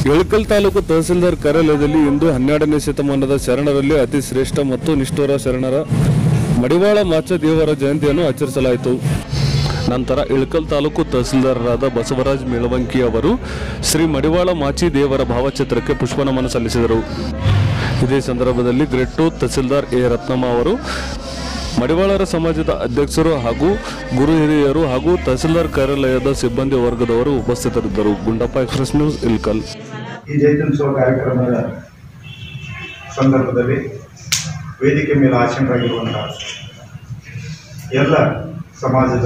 ಇಳಕಲ್ ತಾಲೂಕು ತಹಸೀಲ್ದಾರ್ ಕಾರ್ಯಾಲಯದಲ್ಲಿ ಇಂದು ಹನ್ನೆರಡನೇ ಶತಮಾನದ ಶರಣರಲ್ಲಿ ಅತಿ ಶ್ರೇಷ್ಠ ಮತ್ತು ನಿಷ್ಠುರ ಶರಣರ ಮಡಿವಾಳ ಮಾಚ ದೇವರ ಜಯಂತಿಯನ್ನು ಆಚರಿಸಲಾಯಿತು ನಂತರ ಇಳಕಲ್ ತಾಲೂಕು ತಹಸೀಲ್ದಾರರಾದ ಬಸವರಾಜ್ ಮೇಳವಂಕಿ ಅವರು ಶ್ರೀ ಮಡಿವಾಳ ಮಾಚಿ ದೇವರ ಭಾವಚಿತ್ರಕ್ಕೆ ಪುಷ್ಪನಮನ ಸಲ್ಲಿಸಿದರು ಇದೇ ಸಂದರ್ಭದಲ್ಲಿ grade two tahsildar A Ratnamma ಅವರು ಮಡಿವಾಳರ ಸಮಾಜದ ಅಧ್ಯಕ್ಷರು ಹಾಗೂ ಗುರು ಹಿರಿಯರು ಹಾಗೂ ತಹಸೀಲ್ದಾರ್ ಕಾರ್ಯಾಲಯದ ಸಿಬ್ಬಂದಿ ವರ್ಗದವರು ಉಪಸ್ಥಿತರಿದ್ದರು ಗುಂಡಪ್ಪ ಎಕ್ಸ್ಪ್ರೆಸ್ ನ್ಯೂಸ್ ಇಲ್ಕಲ್ ಈ ಜಯಂತ್ಯುತ್ಸವ ಕಾರ್ಯಕ್ರಮದ ಸಂದರ್ಭದಲ್ಲಿ ವೇದಿಕೆ ಮೇಲೆ ಆಸೀನರಾಗಿರುವಂತಹ ಎಲ್ಲ ಸಮಾಜದ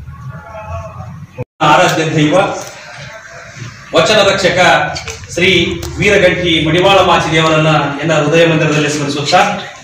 ಆರಾಧ್ಯ ದೈವ ವಚನ ರಕ್ಷಕ ಶ್ರೀ ವೀರಗಂಟಿ ಮಡಿವಾಳ ಮಾಚಿ ದೇವರನ್ನ ಎಲ್ಲ ಹೃದಯ ಮಂದಿರದಲ್ಲಿ ಸ್ಮರಿಸುತ್ತಾ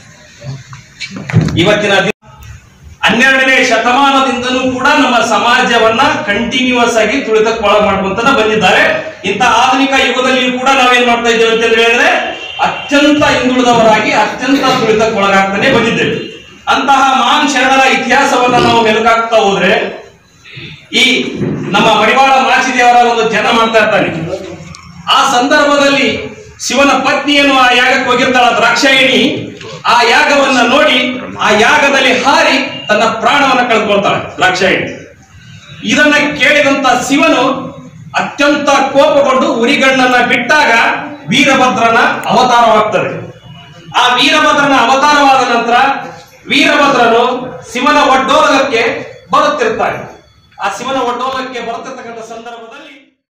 ಇವತ್ತಿನ ದಿನ ಹನ್ನೆರಡನೇ ಶತಮಾನದಿಂದಲೂ ಕೂಡ ನಮ್ಮ ಸಮಾಜವನ್ನ ಕಂಟಿನ್ಯೂಸ್ ಆಗಿ ತುಳಿತಕ್ಕೊಳ ಮಾಡ್ಕೊಂತ ಬಂದಿದ್ದಾರೆ ಇಂಥ ಆಧುನಿಕ ಯುಗದಲ್ಲಿಯೂ ಕೂಡ ನಾವೇನ್ ಮಾಡ್ತಾ ಇದ್ದೇವೆ ಅಂತ ಹೇಳಿದ್ರೆ ಅತ್ಯಂತ ಹಿಂದುಳಿದವರಾಗಿ ಅತ್ಯಂತ ತುಳಿತಕ್ಕೊಳಗಾಗ್ತಾನೆ ಬಂದಿದ್ದೇವೆ ಅಂತಹ ಮಹಾನ್ ಶರಣರ ಇತಿಹಾಸವನ್ನ ನಾವು ಮೆಲುಕಾಗ್ತಾ ಹೋದ್ರೆ ಈ ನಮ್ಮ ಮಡಿವಾಳ ಮಾಚಿದೇವರ ಒಂದು ಜನ ಮಾಡ್ತಾ ಇರ್ತಾನೆ ಆ ಸಂದರ್ಭದಲ್ಲಿ ಶಿವನ ಪತ್ನಿಯನ್ನು ಆ ಯಾಗಕ್ಕೆ ಹೋಗಿರ್ತಾಳ ದ್ರಾಕ್ಷಾಯಣಿ ಆ ಯಾಗವನ್ನ ನೋಡಿ ಆ ಯಾಗದಲ್ಲಿ ಹಾರಿ ತನ್ನ ಪ್ರಾಣವನ್ನ ಕಳ್ಕೊಳ್ತಾಳೆ ದ್ರಾಕ್ಷಾಯಣಿ ಇದನ್ನ ಕೇಳಿದಂತ ಶಿವನು ಅತ್ಯಂತ ಕೋಪಗೊಂಡು ಉರಿಗಣ್ಣನ್ನ ಬಿಟ್ಟಾಗ ವೀರಭದ್ರನ ಅವತಾರವಾಗ್ತದೆ ಆ ವೀರಭದ್ರನ ಅವತಾರವಾದ ನಂತರ ವೀರಭದ್ರನು ಶಿವನ ಒಡ್ಡೋಲಗಕ್ಕೆ ಬರುತ್ತಿರ್ತಾನೆ ಆ ಶಿವನ ಒಡ್ಡೋಲಕ್ಕೆ ಬರುತ್ತಿರ್ತಕ್ಕಂಥ ಸಂದರ್ಭದಲ್ಲಿ